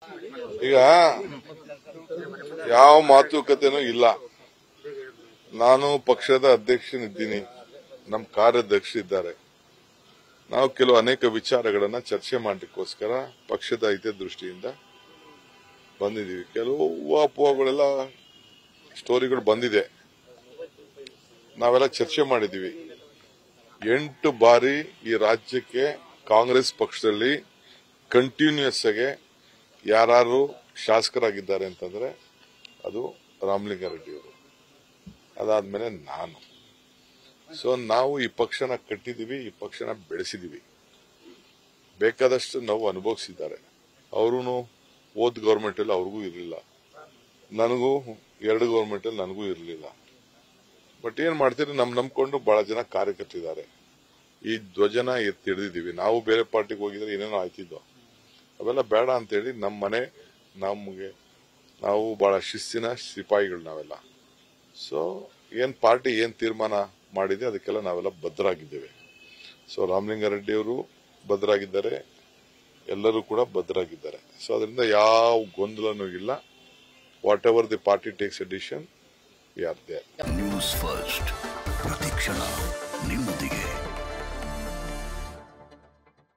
ಈಗ ಯಾವ ಮಾತುಕತೆನೂ ಇಲ್ಲ ನಾನು ಪಕ್ಷದ ಅಧ್ಯಕ್ಷನಿದ್ದೀನಿ ನಮ್ಮ ಕಾರ್ಯಾಧ್ಯಕ್ಷ ಇದ್ದಾರೆ ನಾವು ಕೆಲವು ಅನೇಕ ವಿಚಾರಗಳನ್ನ ಚರ್ಚೆ ಮಾಡಲಿಕ್ಕೋಸ್ಕರ ಪಕ್ಷದ ಹಿತದೃಷ್ಟಿಯಿಂದ ಬಂದಿದ್ದೀವಿ ಕೆಲವು ಊಹಾಪೋಹಗಳೆಲ್ಲ ಸ್ಟೋರಿಗಳು ಬಂದಿದೆ ನಾವೆಲ್ಲ ಚರ್ಚೆ ಮಾಡಿದ್ದೀವಿ ಎಂಟು ಬಾರಿ ಈ ರಾಜ್ಯಕ್ಕೆ ಕಾಂಗ್ರೆಸ್ ಪಕ್ಷದಲ್ಲಿ ಕಂಟಿನ್ಯೂಸ್ ಆಗಿ ಯಾರು ಶಾಸಕರಾಗಿದ್ದಾರೆ ಅಂತಂದ್ರೆ ಅದು ರಾಮಲಿಂಗಾರೆಡ್ಡಿಯವರು ಅದಾದ್ಮೇಲೆ ನಾನು ಸೊ ನಾವು ಈ ಪಕ್ಷನ ಕಟ್ಟಿದೀವಿ ಈ ಪಕ್ಷನ ಬೆಳೆಸಿದೀವಿ ಬೇಕಾದಷ್ಟು ನಾವು ಅನುಭವಿಸಿದ್ದಾರೆ ಅವರು ಓದ್ ಗೌರ್ಮೆಂಟ್ ಅಲ್ಲಿ ಅವ್ರಿಗೂ ಇರಲಿಲ್ಲ ನನಗೂ ಎರಡು ಗೌರ್ಮೆಂಟ್ ಅಲ್ಲಿ ನನಗೂ ಇರಲಿಲ್ಲ ಬಟ್ ಏನ್ ಮಾಡ್ತೀರಿ ನಮ್ ನಂಬ್ಕೊಂಡು ಬಹಳ ಜನ ಕಾರ್ಯಕರ್ತರಿದ್ದಾರೆ ಈ ಧ್ವಜನ ಎತ್ತಿ ಹಿಡಿದಿದ್ದೀವಿ ನಾವು ಬೇರೆ ಪಾರ್ಟಿಗೆ ಹೋಗಿದ್ರೆ ಏನೇನೋ ಆಯ್ತಿದ್ವು ಅವೆಲ್ಲ ಬೇಡ ಅಂತೇಳಿ ನಮ್ಮ ಮನೆ ನಮಗೆ ನಾವು ಬಹಳ ಶಿಸ್ತಿನ ಸಿಪಾಯಿಗಳು ನಾವೆಲ್ಲ ಸೊ ಏನ್ ಪಾರ್ಟಿ ಏನ್ ತೀರ್ಮಾನ ಮಾಡಿದೆ ಅದಕ್ಕೆಲ್ಲ ನಾವೆಲ್ಲ ಬದ್ಧರಾಗಿದ್ದೇವೆ ಸೊ ರಾಮಲಿಂಗಾರೆಡ್ಡಿ ಅವರು ಬದ್ಧರಾಗಿದ್ದಾರೆ ಎಲ್ಲರೂ ಕೂಡ ಬದ್ಧರಾಗಿದ್ದಾರೆ ಸೊ ಅದರಿಂದ ಯಾವ ಗೊಂದಲನೂ ಇಲ್ಲ whatever the party takes edition we are there news first ಪ್ರತಿಕ್ಷಣ ನಿಮ್ಮೊಂದಿಗೆ